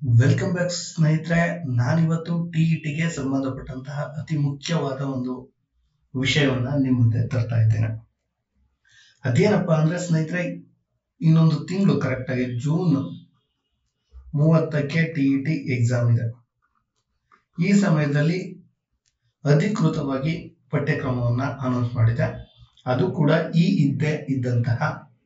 welcome back ಸ್ನೇಹಿತರೆ ನಾನಿವತ್ತು ಟಿಇಟಿಗೆ ಸಂಬಂಧಪಟ್ಟಂತಹ ಅತಿ ಮುಖ್ಯವಾದ ಒಂದು ವಿಷಯವನ್ನ ನಿಮ್ಮ ಮುಂದೆ ತರ್ತಾ ಇದ್ದೇನೆ ಅದೇನಪ್ಪಾ ಅಂದ್ರೆ ಸ್ನೇಹಿತರೆ ಇನ್ನೊಂದು ತಿಂಗಳು ಕರೆಕ್ಟ್ ಆಗಿ ಜೂನ್ ಮೂವತ್ತಕ್ಕೆ ಟಿಇಟಿ ಎಕ್ಸಾಮ್ ಇದೆ ಈ ಸಮಯದಲ್ಲಿ ಅಧಿಕೃತವಾಗಿ ಪಠ್ಯಕ್ರಮವನ್ನ ಅನೌನ್ಸ್ ಮಾಡಿದೆ ಅದು ಕೂಡ ಈ ಇದ್ದೇ ಇದ್ದಂತಹ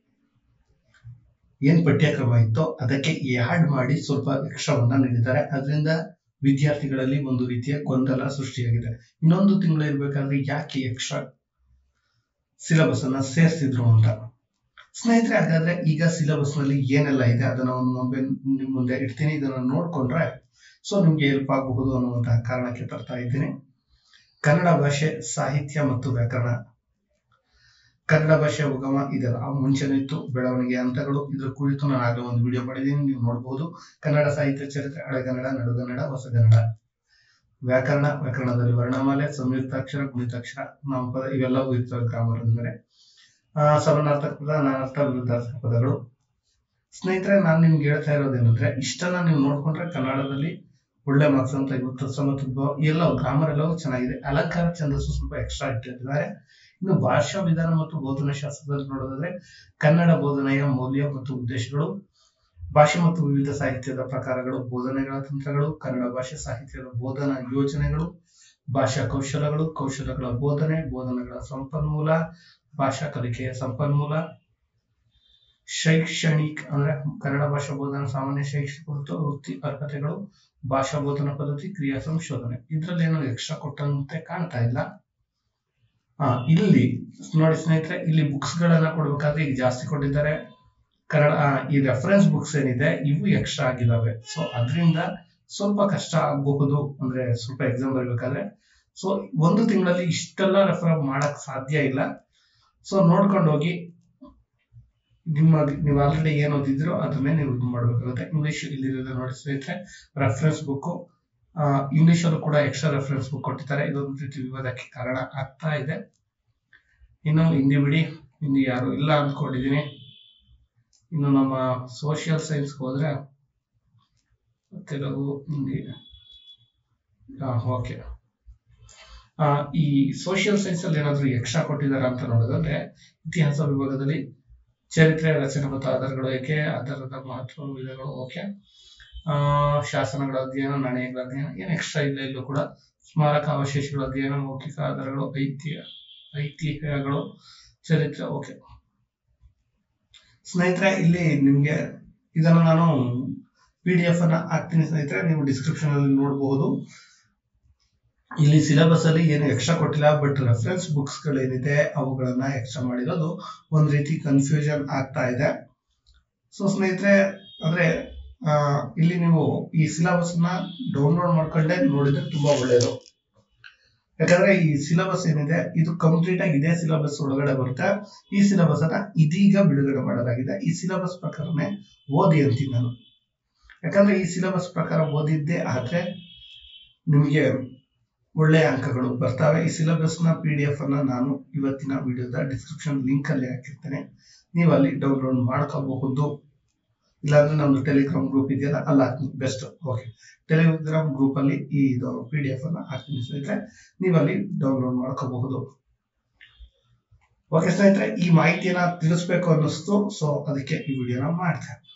ಏನ್ ಪಠ್ಯಕ್ರಮ ಇತ್ತೋ ಅದಕ್ಕೆ ಆಡ್ ಮಾಡಿ ಸ್ವಲ್ಪ ಎಕ್ಸ್ಟ್ರಾವನ್ನ ನೀಡಿದ್ದಾರೆ ಅದರಿಂದ ವಿದ್ಯಾರ್ಥಿಗಳಲ್ಲಿ ಒಂದು ರೀತಿಯ ಗೊಂದಲ ಸೃಷ್ಟಿಯಾಗಿದೆ ಇನ್ನೊಂದು ತಿಂಗಳು ಇರ್ಬೇಕಾದ್ರೆ ಯಾಕೆ ಎಕ್ಸ್ಟ್ರಾ ಸಿಲೆಬಸ್ ಅನ್ನ ಸೇರಿಸಿದ್ರು ಅಂತ ಸ್ನೇಹಿತರೆ ಹಾಗಾದ್ರೆ ಈಗ ಸಿಲೆಬಸ್ ನಲ್ಲಿ ಏನೆಲ್ಲ ಇದೆ ಅದನ್ನ ಒಮ್ಮೆ ನಿಮ್ ಮುಂದೆ ಇಡ್ತೀನಿ ಇದನ್ನ ನೋಡ್ಕೊಂಡ್ರೆ ಸೊ ನಿಮ್ಗೆ ಹೆಲ್ಪ್ ಆಗಬಹುದು ಅನ್ನುವಂತಹ ಕಾರಣಕ್ಕೆ ತರ್ತಾ ಇದ್ದೀನಿ ಕನ್ನಡ ಭಾಷೆ ಸಾಹಿತ್ಯ ಮತ್ತು ವ್ಯಾಕರಣ ಕನ್ನಡ ಭಾಷೆ ಉಗಮ ಇದರ ಮುಂಚೆನೂ ಇತ್ತು ಬೆಳವಣಿಗೆ ಹಂತಗಳು ಇದರ ಕುರಿತು ನಾನು ಆಗಲೇ ಒಂದು ವಿಡಿಯೋ ಮಾಡಿದ್ದೀನಿ ನೀವು ನೋಡಬಹುದು ಕನ್ನಡ ಸಾಹಿತ್ಯ ಚರಿತ್ರೆ ಹಳೆಗನ್ನಡ ನಡುಗನ್ನಡ ಹೊಸಗನ್ನಡ ವ್ಯಾಕರಣ ವ್ಯಾಕರಣದಲ್ಲಿ ವರ್ಣಮಾಲೆ ಸಂಯುಕ್ತಾಕ್ಷರ ಗುಣಿತಾಕ್ಷರ ನಾಮಪದ ಇವೆಲ್ಲವೂ ಇರ್ತವೆ ಗ್ರಾಮರ್ ಅಂದ್ಮೇಲೆ ಸಮಾನಾರ್ಥಕ ಪದ ನಾನಾರ್ಥ ವಿರುದ್ಧಾರ್ಥಕ ಪದಗಳು ಸ್ನೇಹಿತರೆ ನಾನು ನಿಮ್ಗೆ ಹೇಳ್ತಾ ಇರೋದೇನಂದ್ರೆ ಇಷ್ಟನ್ನ ನೀವು ನೋಡ್ಕೊಂಡ್ರೆ ಕನ್ನಡದಲ್ಲಿ ಒಳ್ಳೆ ಮಾರ್ಕ್ಸ್ ಅಂತ ಇವತ್ತು ಸಮತ್ವ ಎಲ್ಲ ಗ್ರಾಮರ್ ಎಲ್ಲವೂ ಚೆನ್ನಾಗಿದೆ ಅಲಂಕಾರ ಛಂದಸ್ಸು ಸ್ವಲ್ಪ ಎಕ್ಸ್ಟ್ರಾ ಇಟ್ಟಿದ್ದಾರೆ ಇನ್ನು ಭಾಷಾ ವಿಧಾನ ಮತ್ತು ಬೋಧನಾ ಶಾಸ್ತ್ರದಲ್ಲಿ ನೋಡೋದಾದ್ರೆ ಕನ್ನಡ ಬೋಧನೆಯ ಮೌಲ್ಯ ಮತ್ತು ಉದ್ದೇಶಗಳು ಭಾಷೆ ಮತ್ತು ವಿವಿಧ ಸಾಹಿತ್ಯದ ಪ್ರಕಾರಗಳು ಬೋಧನೆಗಳ ತಂತ್ರಗಳು ಕನ್ನಡ ಭಾಷೆ ಸಾಹಿತ್ಯದ ಬೋಧನಾ ಯೋಜನೆಗಳು ಭಾಷಾ ಕೌಶಲಗಳು ಕೌಶಲಗಳ ಬೋಧನೆ ಬೋಧನೆಗಳ ಸಂಪನ್ಮೂಲ ಭಾಷಾ ಕಲಿಕೆಯ ಸಂಪನ್ಮೂಲ ಶೈಕ್ಷಣಿಕ ಅಂದ್ರೆ ಕನ್ನಡ ಭಾಷಾ ಬೋಧನಾ ಸಾಮಾನ್ಯ ಶೈಕ್ಷಣಿಕ ಮತ್ತು ವೃತ್ತಿ ಅರ್ಹತೆಗಳು ಭಾಷಾ ಬೋಧನಾ ಪದ್ಧತಿ ಕ್ರಿಯಾ ಸಂಶೋಧನೆ ಇದ್ರಲ್ಲಿ ಏನೋ ಎಕ್ಸ್ಟ್ರಾ ಕೊಟ್ಟಂತೆ ಕಾಣ್ತಾ ಇಲ್ಲ ಹಾ ಇಲ್ಲಿ ನೋಡಿ ಸ್ನೇಹಿತರೆ ಇಲ್ಲಿ ಬುಕ್ಸ್ ಗಳನ್ನ ಕೊಡ್ಬೇಕಾದ್ರೆ ಈಗ ಜಾಸ್ತಿ ಕೊಟ್ಟಿದ್ದಾರೆ ಕನ್ನಡ ಈ ರೆಫರೆನ್ಸ್ ಬುಕ್ಸ್ ಏನಿದೆ ಇವು ಎಕ್ಸ್ಟ್ರಾ ಆಗಿದಾವೆ ಸೊ ಅದರಿಂದ ಸ್ವಲ್ಪ ಕಷ್ಟ ಆಗಬಹುದು ಅಂದ್ರೆ ಸ್ವಲ್ಪ ಎಕ್ಸಾಮ್ ಬರಬೇಕಾದ್ರೆ ಸೊ ಒಂದು ತಿಂಗಳಲ್ಲಿ ಇಷ್ಟೆಲ್ಲ ರೆಫರ್ ಮಾಡಕ್ ಸಾಧ್ಯ ಇಲ್ಲ ಸೊ ನೋಡ್ಕೊಂಡು ಹೋಗಿ ನಿಮ್ಮ ನೀವು ಆಲ್ರೆಡಿ ಏನ್ ಓದಿದ್ರೋ ಅದನ್ನೇ ನೀವು ಇದು ಮಾಡ್ಬೇಕಾಗುತ್ತೆ ಇಂಗ್ಲಿಷ್ ಇಲ್ಲಿರೋದು ನೋಡಿ ಸ್ನೇಹಿತರೆ ರೆಫರೆನ್ಸ್ ಬುಕ್ ಇಂಗ್ಲಿಷ್ ಅಲ್ಲೂ ಕೂಡ ಎಕ್ಸ್ಟ್ರಾ ರೆಫರೆನ್ಸ್ ಬುಕ್ ಕೊಟ್ಟಿದ್ದಾರೆ ಇದೊಂದು ರೀತಿ ವಿವಾದಕ್ಕೆ ಕಾರಣ ಆಗ್ತಾ ಇದೆ ಇನ್ನು ಹಿಂದಿ ಬಿಡಿ ಹಿಂದಿ ಯಾರು ಇಲ್ಲ ಅಂದ್ಕೊಂಡಿದ್ದೀನಿ ಇನ್ನು ನಮ್ಮ ಸೋಷಿಯಲ್ ಸೈನ್ಸ್ ಹೋದ್ರೆ ತೆಲುಗು ಹಿಂದಿ ಓಕೆ ಈ ಸೋಷಿಯಲ್ ಸೈನ್ಸ್ ಅಲ್ಲಿ ಏನಾದ್ರು ಎಕ್ಸ್ಟ್ರಾ ಕೊಟ್ಟಿದ್ದಾರೆ ಅಂತ ನೋಡೋದಾದ್ರೆ ಇತಿಹಾಸ ವಿಭಾಗದಲ್ಲಿ ಚರಿತ್ರೆ ರಚನೆ ಮತ್ತು ಆಧಾರಗಳು ಏಕೆ ಆಧಾರದ ಮಹತ್ವ ವಿಧಗಳು ಓಕೆ ಶಾಸನಗಳ ಅಧ್ಯಯನ ನಾಣ್ಯಗಳ ಅಧ್ಯಯನ ಏನ್ ಎಕ್ಸ್ಟ್ರಾ ಇಲ್ಲ ಇಲ್ಲೂ ಕೂಡ ಸ್ಮಾರಕ ಅವಶೇಷಗಳ ಅಧ್ಯಯನ ಮೌಖಿಕ ಆಧಾರಗಳು ಐತಿಹ್ಯ ಐತಿಹ್ಯಗಳು ಚರಿತ್ರೆ ಓಕೆ ಸ್ನೇಹಿತರೆ ಇಲ್ಲಿ ನಿಮ್ಗೆ ಇದನ್ನು ನಾನು ಪಿ ಡಿ ಎಫ್ ಅನ್ನ ಹಾಕ್ತೀನಿ ಸ್ನೇಹಿತರೆ ನೀವು ಡಿಸ್ಕ್ರಿಪ್ಷನ್ ಅಲ್ಲಿ ನೋಡಬಹುದು ಇಲ್ಲಿ ಸಿಲೆಬಸ್ ಅಲ್ಲಿ ಏನು ಎಕ್ಸ್ಟ್ರಾ ಕೊಟ್ಟಿಲ್ಲ ಬಟ್ ರೆಫರೆನ್ಸ್ ಬುಕ್ಸ್ ಗಳೇನಿದೆ ಅವುಗಳನ್ನ ಎಕ್ಸ್ಟ್ರಾ ಮಾಡಿರೋದು ಒಂದ್ ರೀತಿ ಕನ್ಫ್ಯೂಷನ್ ಆಗ್ತಾ ಇದೆ ಸೊ ಸ್ನೇಹಿತರೆ ಅಂದ್ರೆ ಇಲ್ಲಿ ನೀವು ಈ ಸಿಲೆಬಸ್ ನ ಡೌನ್ಲೋಡ್ ಮಾಡ್ಕೊಂಡೆ ನೋಡಿದ್ರೆ ತುಂಬಾ ಒಳ್ಳೆಯದು ಯಾಕಂದ್ರೆ ಈ ಸಿಲೆಬಸ್ ಏನಿದೆ ಇದು ಕಂಪ್ಲೀಟ್ ಆಗಿ ಇದೇ ಸಿಲೆಬಸ್ ಒಳಗಡೆ ಬರುತ್ತೆ ಈ ಸಿಲೆಬಸ್ ಅನ್ನ ಇದೀಗ ಬಿಡುಗಡೆ ಮಾಡಲಾಗಿದೆ ಈ ಸಿಲೆಬಸ್ ಪ್ರಕಾರನೇ ಓದಿ ಅಂತೀನಿ ನಾನು ಯಾಕಂದ್ರೆ ಈ ಸಿಲೆಬಸ್ ಪ್ರಕಾರ ಓದಿದ್ದೇ ಆದ್ರೆ ನಿಮಗೆ ಒಳ್ಳೆಯ ಅಂಕಗಳು ಬರ್ತವೆ ಈ ಸಿಲೆಬಸ್ ನ ಪಿ ಡಿ ಎಫ್ ಅನ್ನ ನಾನು ಇವತ್ತಿನ ವಿಡಿಯೋದ ಡಿಸ್ಕ್ರಿಪ್ಷನ್ ಲಿಂಕ್ ಅಲ್ಲಿ ಹಾಕಿರ್ತೇನೆ ನೀವು ಅಲ್ಲಿ ಡೌನ್ಲೋಡ್ ಮಾಡ್ಕೋಬಹುದು ಇಲ್ಲಾಂದ್ರೆ ನಮ್ದು ಟೆಲಿಗ್ರಾಮ್ ಗ್ರೂಪ್ ಇದೆಯಲ್ಲ ಅಲ್ಲಿ ಹಾಕ್ತೀನಿ ಬೆಸ್ಟ್ ಓಕೆ ಟೆಲಿಗ್ರಾಮ್ ಗ್ರೂಪ್ ಅಲ್ಲಿ ಈ ಇದು ಪಿ ಡಿ ಎಫ್ ಅನ್ನ ಹಾಕ್ತೀನಿ ಸ್ನೇಹಿತರೆ ನೀವು ಅಲ್ಲಿ ಡೌನ್ಲೋಡ್ ಮಾಡ್ಕೋಬಹುದು ಓಕೆ ಸ್ನೇಹಿತರೆ ಈ ಮಾಹಿತಿಯನ್ನ ತಿಳಿಸ್ಬೇಕು ಅನ್ನಿಸ್ತು ಸೊ ಅದಕ್ಕೆ ಈ ವಿಡಿಯೋನ ಮಾಡ್ತೇನೆ